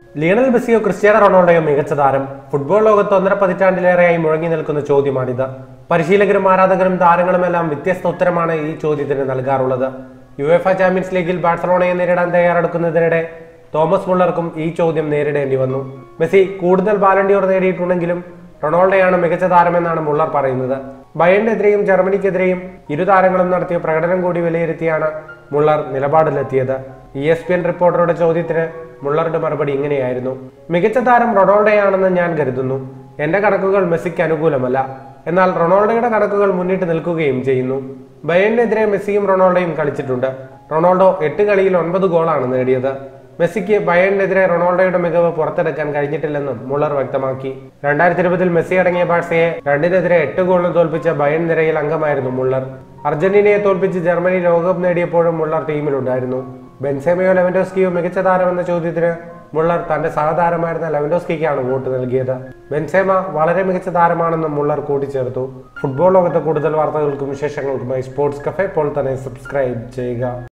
Lionel മെസ്സിയോ Cristiano റൊണാൾഡോയോ മികച്ച താരം football ലോകത്ത് ഒന്നര പതിറ്റാണ്ടിലേറെയായി മുഴങ്ങി നിൽക്കുന്ന ചോദ്യമാണിത് പരിശീലകരും ആരാധകരും താരങ്ങളുമെല്ലാം വ്യത്യസ്ത ഉത്തരമാണ് ഈ ചോദ്യത്തിന് നൽകാറുള്ളത് യു എഫ് ചാമ്പ്യൻസ് ലീഗിൽ ബാഴ്സലോണയെ നേരിടാൻ തയ്യാറെടുക്കുന്നതിനിടെ തോമസ് മുള്ളർക്കും ഈ ചോദ്യം നേരിടേണ്ടി വന്നു മെസ്സി കൂടുതൽ ബാലണ്ടിയോർ നേടിയിട്ടുണ്ടെങ്കിലും റൊണാൾഡോയാണ് മികച്ച താരമെന്നാണ് മുള്ളർ പറയുന്നത് ബയണിനെതിരെയും ജർമ്മനിക്കെതിരെയും ഇരു താരങ്ങളും നടത്തിയ പ്രകടനം കൂടി വിലയിരുത്തിയാണ് മുള്ളർ നിലപാടിലെത്തിയത് ഇ എസ് പി എൻ റിപ്പോർട്ടറുടെ ചോദ്യത്തിന് മുള്ളറുടെ മറുപടി ഇങ്ങനെയായിരുന്നു മികച്ച താരം റൊണാൾഡോയാണെന്ന് ഞാൻ കരുതുന്നു എന്റെ കണക്കുകൾ മെസ്സിക്ക് അനുകൂലമല്ല എന്നാൽ റൊണാൾഡോയുടെ കണക്കുകൾ മുന്നിട്ട് നിൽക്കുകയും ചെയ്യുന്നു ബയണിനെതിരെ മെസ്സിയും റൊണാൾഡോയും കളിച്ചിട്ടുണ്ട് റൊണാൾഡോ എട്ട് കളിയിൽ ഒൻപത് ഗോളാണ് നേടിയത് മെസ്സിക്ക് ബയണിനെതിരെ റൊണാൾഡോയുടെ മികവ് പുറത്തെടുക്കാൻ കഴിഞ്ഞിട്ടില്ലെന്നും മുള്ളർ വ്യക്തമാക്കി രണ്ടായിരത്തി ഇരുപതിൽ മെസ്സി അടങ്ങിയ ബാഴ്സയെ രണ്ടിനെതിരെ എട്ട് ഗോളിന് തോൽപ്പിച്ച ബയൺ നിരയിൽ അംഗമായിരുന്നു മുള്ളർ അർജന്റീനയെ തോൽപ്പിച്ച് ജർമ്മനി ലോകകപ്പ് നേടിയപ്പോഴും മുള്ളർ ടീമിലുണ്ടായിരുന്നു ബെൻസേമയോ ലെവൻഡോസ്കിയോ മികച്ച താരമെന്ന ചോദ്യത്തിന് മുള്ളർ തന്റെ സഹതാരമായിരുന്ന ലെവൻഡോസ്കിക്കാണ് വോട്ട് നൽകിയത് ബെൻസേമ വളരെ മികച്ച താരമാണെന്നും മുള്ളർ കൂട്ടിച്ചേർത്തു ഫുട്ബോൾ ലോകത്തെ കൂടുതൽ വാർത്തകൾക്കും വിശേഷങ്ങൾക്കുമായി സ്പോർട്സ് കഫേ ഇപ്പോൾ തന്നെ സബ്സ്ക്രൈബ് ചെയ്യുക